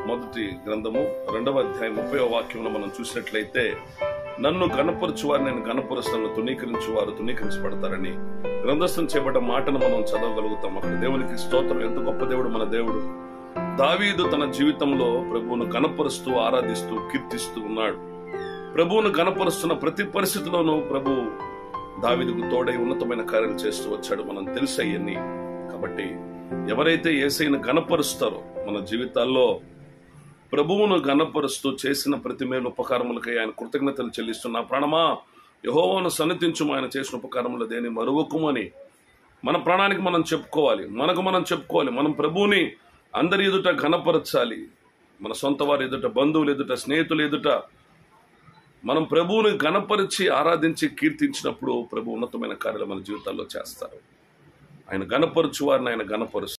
మొదటి గ్రంథము రెండవ అధ్యాయం ముప్పై వాక్యంలో మనం చూసినట్లయితే నన్ను గణపరచు వారు నేను గణపరుచు నన్ను తునీకరించు వారు తునీకరించబడతారని గ్రంథస్థం చేయబడ్డ మాటను మనం చదవగలుగుతాం అక్కడ దేవునికి స్తోత్రం ఎంత గొప్ప దేవుడు మన దేవుడు దావీదు తన జీవితంలో ప్రభువును గణపరుస్తూ ఆరాధిస్తూ కీర్తిస్తూ ఉన్నాడు ప్రభువును గణపరుస్తున్న ప్రతి పరిస్థితిలోనూ ప్రభు దావీదుకు తోడై ఉన్నతమైన కార్యాలు చేస్తూ వచ్చాడు మనం తెలుసయ్యన్ని కాబట్టి ఎవరైతే ఏసైను గణపరుస్తారో మన జీవితాల్లో ప్రభువును గణపరుస్తూ చేసిన ప్రతి మేలు ఉపకారములకై ఆయన కృతజ్ఞతలు చెల్లిస్తున్న ప్రాణమా యహోవాను సన్నతించు ఆయన చేసిన ఉపకారములు దేని మరువకుమని మన ప్రాణానికి మనం చెప్పుకోవాలి మనకు మనం చెప్పుకోవాలి మనం ప్రభువుని అందరి ఎదుట ఘనపరచాలి మన సొంత వారి ఎదుట బంధువులు ఎదుట స్నేహితులు ఎదుట మనం ప్రభువుని గణపరిచి ఆరాధించి కీర్తించినప్పుడు ప్రభు ఉన్నతమైన కార్యాలు మన జీవితాల్లో చేస్తారు ఆయన గణపరచు వారిని ఆయన గణపరుస్తారు